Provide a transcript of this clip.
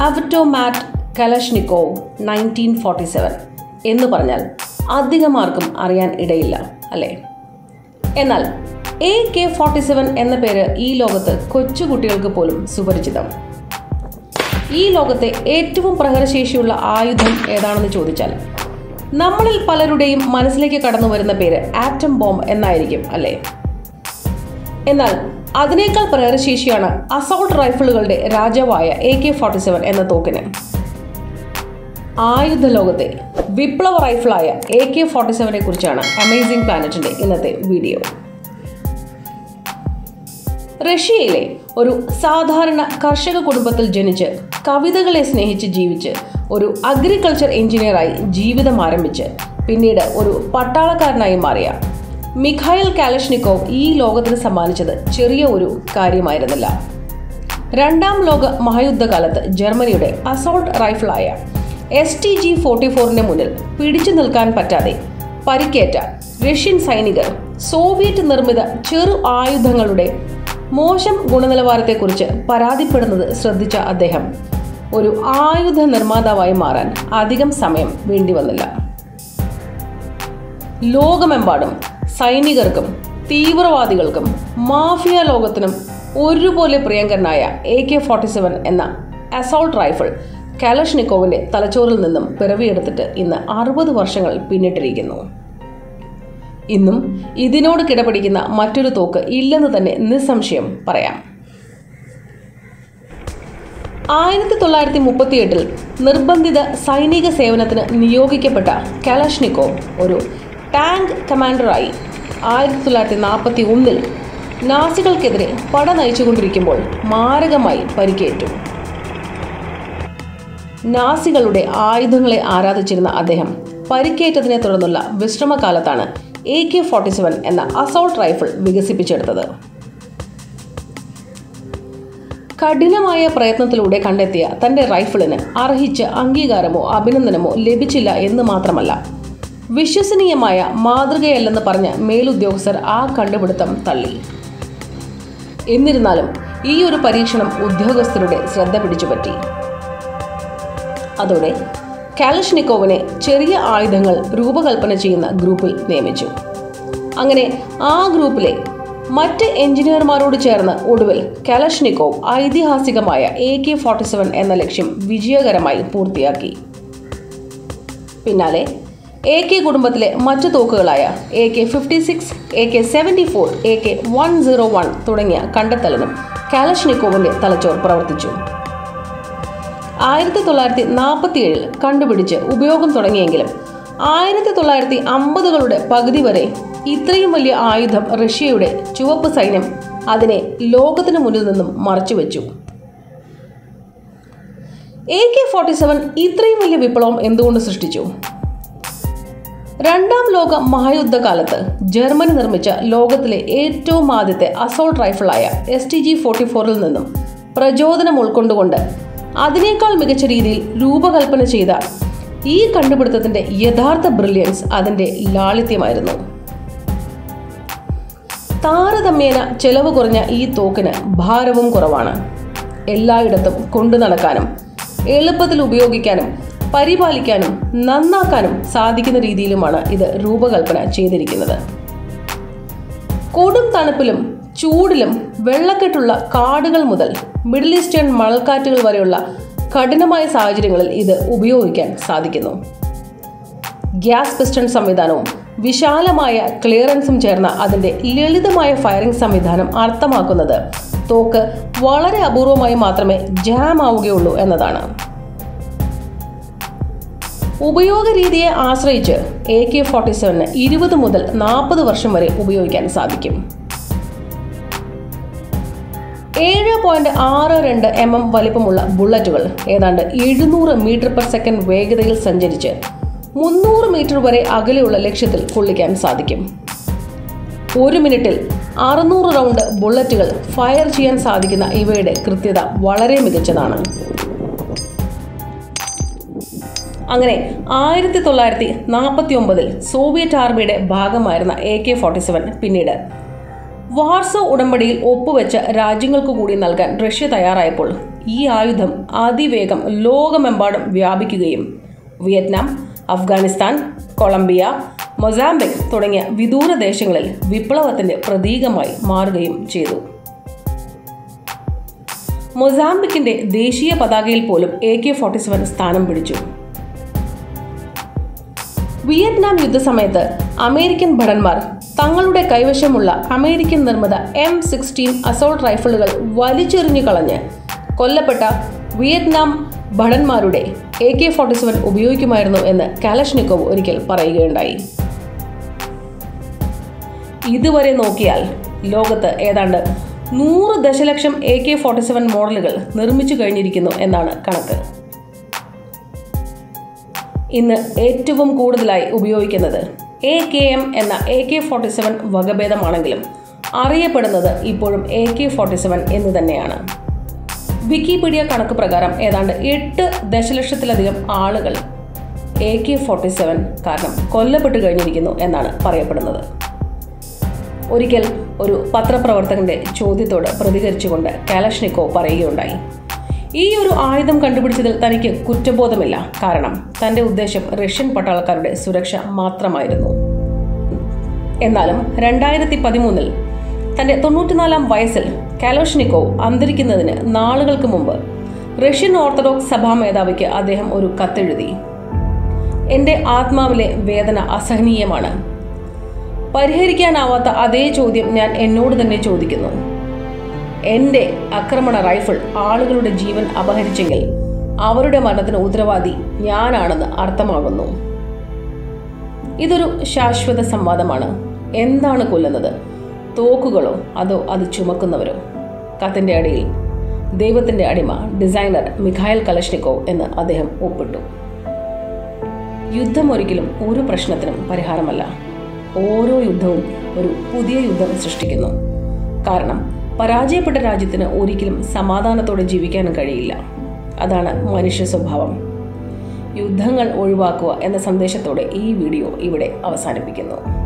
അവറ്റോമാറ്റ് Kalashnikov nineteen forty seven എന്ന് പറഞ്ഞാൽ അധികമാർക്കും അറിയാൻ ഇടയില്ല അല്ലേ എന്നാൽ എ കെ ഫോർട്ടി സെവൻ എന്ന പേര് ഈ ലോകത്ത് കൊച്ചുകുട്ടികൾക്ക് പോലും സുപരിചിതം ഈ ലോകത്തെ ഏറ്റവും പ്രഹരശേഷിയുള്ള ആയുധം ഏതാണെന്ന് ചോദിച്ചാൽ നമ്മളിൽ പലരുടെയും മനസ്സിലേക്ക് കടന്നു വരുന്ന പേര് ആറ്റം ബോംബ് എന്നായിരിക്കും അല്ലേ എന്നാൽ അതിനേക്കാൾ പ്രഹരശേഷിയാണ് അസോൾട്ട് റൈഫിളുകളുടെ രാജാവായ എ കെ ഫോർട്ടി സെവൻ എന്ന തോക്കിന് ആയുധ ലോകത്തെ വിപ്ലവ റൈഫിളായ എ കെ ഫോർട്ടി സെവനെ കുറിച്ചാണ് അമേസിംഗ് പ്ലാനറ്റിന്റെ ഇന്നത്തെ വീഡിയോ റഷ്യയിലെ ഒരു സാധാരണ കർഷക കുടുംബത്തിൽ ജനിച്ച് കവിതകളെ സ്നേഹിച്ച് ജീവിച്ച് ഒരു അഗ്രികൾച്ചർ എഞ്ചിനീയറായി ജീവിതം ആരംഭിച്ച് പിന്നീട് ഒരു പട്ടാളക്കാരനായി മാറിയ മിഖായിൽ കാലഷ്നിക്കോവ് ഈ ലോകത്തിന് സമ്മാനിച്ചത് ചെറിയ ഒരു കാര്യമായിരുന്നില്ല രണ്ടാം ലോക മഹായുദ്ധകാലത്ത് ജർമ്മനിയുടെ അസോൾട്ട് റൈഫിളായ എസ് ടി ജി ഫോർട്ടി ഫോറിന്റെ മുന്നിൽ പിടിച്ചു നിൽക്കാൻ പറ്റാതെ പരിക്കേറ്റ റഷ്യൻ സൈനികർ സോവിയറ്റ് നിർമ്മിത ചെറു ആയുധങ്ങളുടെ മോശം ഗുണനിലവാരത്തെക്കുറിച്ച് പരാതിപ്പെടുന്നത് ശ്രദ്ധിച്ച അദ്ദേഹം ഒരു ആയുധ നിർമ്മാതാവായി മാറാൻ അധികം സമയം വേണ്ടിവന്നില്ല ലോകമെമ്പാടും സൈനികർക്കും തീവ്രവാദികൾക്കും മാഫിയ ലോകത്തിനും ഒരുപോലെ പ്രിയങ്കരനായ എ കെ ഫോർട്ടി സെവൻ എന്ന അസോൾട്ട് റൈഫിൾ കാലഷ്നിക്കോവിന്റെ തലച്ചോറിൽ നിന്നും പിറവിയെടുത്തിട്ട് ഇന്ന് അറുപത് വർഷങ്ങൾ പിന്നിട്ടിരിക്കുന്നു ഇന്നും ഇതിനോട് കിടപിടിക്കുന്ന മറ്റൊരു തോക്ക് ഇല്ലെന്ന് തന്നെ നിസ്സംശയം പറയാം ആയിരത്തി തൊള്ളായിരത്തി മുപ്പത്തിയെട്ടിൽ നിർബന്ധിത സൈനിക സേവനത്തിന് നിയോഗിക്കപ്പെട്ട കലാഷ്നിക്കോവ് ഒരു ടാങ്ക് കമാൻഡറായി ആയിരത്തി തൊള്ളായിരത്തി നാൽപ്പത്തി ഒന്നിൽ നാസികൾക്കെതിരെ പട നയിച്ചുകൊണ്ടിരിക്കുമ്പോൾ മാരകമായി പരിക്കേറ്റു നാസികളുടെ ആയുധങ്ങളെ ആരാധിച്ചിരുന്ന അദ്ദേഹം പരിക്കേറ്റതിനെ തുടർന്നുള്ള വിശ്രമകാലത്താണ് എ കെ ഫോർട്ടി സെവൻ എന്ന അസോൾട്ട് റൈഫിൾ വികസിപ്പിച്ചെടുത്തത് കഠിനമായ പ്രയത്നത്തിലൂടെ കണ്ടെത്തിയ തന്റെ റൈഫിളിന് അർഹിച്ച അംഗീകാരമോ അഭിനന്ദനമോ ലഭിച്ചില്ല എന്ന് മാത്രമല്ല വിശ്വസനീയമായ മാതൃകയല്ലെന്ന് പറഞ്ഞ മേലുദ്യോഗസ്ഥർ ആ കണ്ടുപിടുത്തം തള്ളി എന്നിരുന്നാലും ഈ ഒരു പരീക്ഷണം ഉദ്യോഗസ്ഥരുടെ ശ്രദ്ധ പിടിച്ചുപറ്റി അതോടെ കാലഷ്നിക്കോവിനെ ചെറിയ ആയുധങ്ങൾ രൂപകൽപ്പന ചെയ്യുന്ന ഗ്രൂപ്പിൽ നിയമിച്ചു അങ്ങനെ ആ ഗ്രൂപ്പിലെ മറ്റ് എഞ്ചിനീയർമാരോട് ചേർന്ന് ഒടുവിൽ കാലഷ്നിക്കോവ് ഐതിഹാസികമായ എ കെ ഫോർട്ടി സെവൻ എന്ന ലക്ഷ്യം വിജയകരമായി പൂർത്തിയാക്കി പിന്നാലെ എ കെ കുടുംബത്തിലെ മറ്റു തോക്കുകളായ A K fifty six A K seventy four A K one zero one തുടങ്ങിയ കണ്ടെത്തലിനും കാലഷ്നിക്കോവിന്റെ തലച്ചോർ പ്രവർത്തിച്ചു ആയിരത്തി തൊള്ളായിരത്തി നാൽപ്പത്തി ഏഴിൽ കണ്ടുപിടിച്ച് ഉപയോഗം തുടങ്ങിയെങ്കിലും ആയിരത്തി തൊള്ളായിരത്തി അമ്പതുകളുടെ പകുതി വരെ ഇത്രയും വലിയ ആയുധം റഷ്യയുടെ ചുവപ്പ് സൈന്യം അതിനെ ലോകത്തിന് മുന്നിൽ നിന്നും മറച്ചുവെച്ചു എ കെ ഫോർട്ടി സെവൻ ഇത്രയും വലിയ വിപ്ലവം എന്തുകൊണ്ട് സൃഷ്ടിച്ചു രണ്ടാം ലോക മഹായുദ്ധകാലത്ത് ജർമ്മനി നിർമ്മിച്ച ലോകത്തിലെ ഏറ്റവും ആദ്യത്തെ അസോൾട്ട് റൈഫിളായ എസ് ടി ജി ഫോർട്ടി ഫോറിൽ നിന്നും പ്രചോദനം ഉൾക്കൊണ്ടുകൊണ്ട് അതിനേക്കാൾ മികച്ച രീതിയിൽ രൂപകൽപ്പന ചെയ്ത ഈ കണ്ടുപിടുത്തത്തിന്റെ യഥാർത്ഥ ബ്രില്യൻസ് അതിന്റെ ലാളിത്യമായിരുന്നു താരതമ്യേന ചെലവ് കുറഞ്ഞ ഈ തോക്കിന് ഭാരവും കുറവാണ് എല്ലായിടത്തും കൊണ്ടു നടക്കാനും എളുപ്പത്തിൽ ഉപയോഗിക്കാനും പരിപാലിക്കാനും നന്നാക്കാനും സാധിക്കുന്ന രീതിയിലുമാണ് ഇത് രൂപകൽപ്പന ചെയ്തിരിക്കുന്നത് കൊടും തണുപ്പിലും ചൂടിലും വെള്ളക്കെട്ടുള്ള കാടുകൾ മുതൽ മിഡിൽ ഈസ്റ്റേൺ മണൽക്കാറ്റുകൾ വരെയുള്ള കഠിനമായ സാഹചര്യങ്ങളിൽ ഇത് ഉപയോഗിക്കാൻ സാധിക്കുന്നു ഗ്യാസ് പിസ്റ്റൺ സംവിധാനവും വിശാലമായ ക്ലിയറൻസും ചേർന്ന അതിന്റെ ലളിതമായ ഫയറിംഗ് സംവിധാനം അർത്ഥമാക്കുന്നത് തോക്ക് വളരെ അപൂർവമായി മാത്രമേ ജാം ആവുകയുള്ളൂ എന്നതാണ് ഉപയോഗ രീതിയെ ആശ്രയിച്ച് എ കെ ഫോർട്ടി സെവന് ഇരുപത് മുതൽ നാൽപ്പത് വർഷം വരെ ഉപയോഗിക്കാൻ സാധിക്കും ഏഴ് പോയിന്റ് ആറ് രണ്ട് എം എം വലിപ്പമുള്ള ബുള്ളറ്റുകൾ ഏതാണ്ട് എഴുന്നൂറ് മീറ്റർ പെർ സെക്കൻഡ് വേഗതയിൽ സഞ്ചരിച്ച് മുന്നൂറ് മീറ്റർ വരെ അകലെയുള്ള ലക്ഷ്യത്തിൽ കൊള്ളിക്കാൻ സാധിക്കും ഒരു മിനിറ്റിൽ അറുന്നൂറ് റൗണ്ട് ബുള്ളറ്റുകൾ ഫയർ ചെയ്യാൻ സാധിക്കുന്ന ഇവയുടെ കൃത്യത വളരെ മികച്ചതാണ് അങ്ങനെ ആയിരത്തി തൊള്ളായിരത്തി നാൽപ്പത്തി ഒമ്പതിൽ സോവിയറ്റ് ആർമിയുടെ ഭാഗമായിരുന്ന എ കെ ഫോർട്ടി സെവൻ പിന്നീട് വാർസോ ഉടമ്പടിയിൽ ഒപ്പുവെച്ച രാജ്യങ്ങൾക്ക് കൂടി നൽകാൻ റഷ്യ തയ്യാറായപ്പോൾ ഈ ആയുധം അതിവേഗം ലോകമെമ്പാടും വ്യാപിക്കുകയും വിയറ്റ്നാം അഫ്ഗാനിസ്ഥാൻ കൊളംബിയ മൊസാംബിക് തുടങ്ങിയ വിദൂര ദേശങ്ങളിൽ വിപ്ലവത്തിന്റെ പ്രതീകമായി മാറുകയും ചെയ്തു മൊസാംബിക്കിന്റെ ദേശീയ പതാകയിൽ പോലും എ കെ ഫോർട്ടി സെവൻ സ്ഥാനം പിടിച്ചു വിയറ്റ്നാം യുദ്ധസമയത്ത് അമേരിക്കൻ ഭടന്മാർ തങ്ങളുടെ കൈവശമുള്ള അമേരിക്കൻ നിർമ്മിത എം സിക്സ്റ്റീൻ അസോൾട്ട് റൈഫിളുകൾ വലിച്ചെറിഞ്ഞു കളഞ്ഞ് കൊല്ലപ്പെട്ട വിയറ്റ്നാം ഭടന്മാരുടെ എ കെ ഫോർട്ടി സെവൻ ഉപയോഗിക്കുമായിരുന്നു എന്ന് കാലഷ്നിക്കോവ് ഒരിക്കൽ പറയുകയുണ്ടായി ഇതുവരെ നോക്കിയാൽ ലോകത്ത് ഏതാണ്ട് നൂറ് ദശലക്ഷം എ കെ ഫോർട്ടി സെവൻ മോഡലുകൾ നിർമ്മിച്ചു കഴിഞ്ഞിരിക്കുന്നു എന്നാണ് കണക്ക് ഇന്ന് ഏറ്റവും കൂടുതലായി ഉപയോഗിക്കുന്നത് എ കെ എം എന്ന എ കെ ഫോർട്ടി സെവൻ വകഭേദമാണെങ്കിലും അറിയപ്പെടുന്നത് ഇപ്പോഴും എ കെ ഫോർട്ടി സെവൻ എന്ന് തന്നെയാണ് വിക്കിപീഡിയ കണക്ക് പ്രകാരം ഏതാണ്ട് എട്ട് ദശലക്ഷത്തിലധികം ആളുകൾ എ കെ ഫോർട്ടി സെവൻ കാരണം കൊല്ലപ്പെട്ടു കഴിഞ്ഞിരിക്കുന്നു എന്നാണ് പറയപ്പെടുന്നത് ഒരിക്കൽ ഒരു പത്രപ്രവർത്തകന്റെ ചോദ്യത്തോട് പ്രതികരിച്ചുകൊണ്ട് കാലഷ്നിക്കോ പറയുകയുണ്ടായി ഈ ഒരു ആയുധം കണ്ടുപിടിച്ചതിൽ തനിക്ക് കുറ്റബോധമില്ല കാരണം തന്റെ ഉദ്ദേശം റഷ്യൻ പട്ടാളക്കാരുടെ സുരക്ഷ മാത്രമായിരുന്നു എന്നാലും രണ്ടായിരത്തി പതിമൂന്നിൽ തന്റെ തൊണ്ണൂറ്റിനാലാം വയസ്സിൽ കാലോഷ്നിക്കോവ് അന്തരിക്കുന്നതിന് നാളുകൾക്ക് മുമ്പ് റഷ്യൻ ഓർത്തഡോക്സ് സഭാ മേധാവിക്ക് അദ്ദേഹം ഒരു കത്തെഴുതി എൻ്റെ ആത്മാവിലെ വേദന അസഹനീയമാണ് പരിഹരിക്കാനാവാത്ത അതേ ചോദ്യം ഞാൻ എന്നോട് തന്നെ ചോദിക്കുന്നു എൻ്റെ ആക്രമണ റൈഫിൾ ആളുകളുടെ ജീവൻ അപഹരിച്ചെങ്കിൽ അവരുടെ മരണത്തിന് ഉത്തരവാദി ഞാനാണെന്ന് അർത്ഥമാകുന്നു ഇതൊരു ശാശ്വത സംവാദമാണ് എന്താണ് കൊല്ലുന്നത് തോക്കുകളോ അതോ അത് ചുമക്കുന്നവരോ കത്തിൻ്റെ അടിയിൽ ദൈവത്തിൻ്റെ അടിമ ഡിസൈനർ മിഖായൽ കലഷ്നിക്കോവ് എന്ന് അദ്ദേഹം ഒപ്പിട്ടു യുദ്ധം ഒരിക്കലും ഒരു പ്രശ്നത്തിനും പരിഹാരമല്ല ഓരോ യുദ്ധവും ഒരു പുതിയ യുദ്ധം സൃഷ്ടിക്കുന്നു കാരണം പരാജയപ്പെട്ട രാജ്യത്തിന് ഒരിക്കലും സമാധാനത്തോടെ ജീവിക്കാനും കഴിയില്ല അതാണ് മനുഷ്യ സ്വഭാവം യുദ്ധങ്ങൾ ഒഴിവാക്കുക എന്ന സന്ദേശത്തോടെ ഈ വീഡിയോ ഇവിടെ അവസാനിപ്പിക്കുന്നു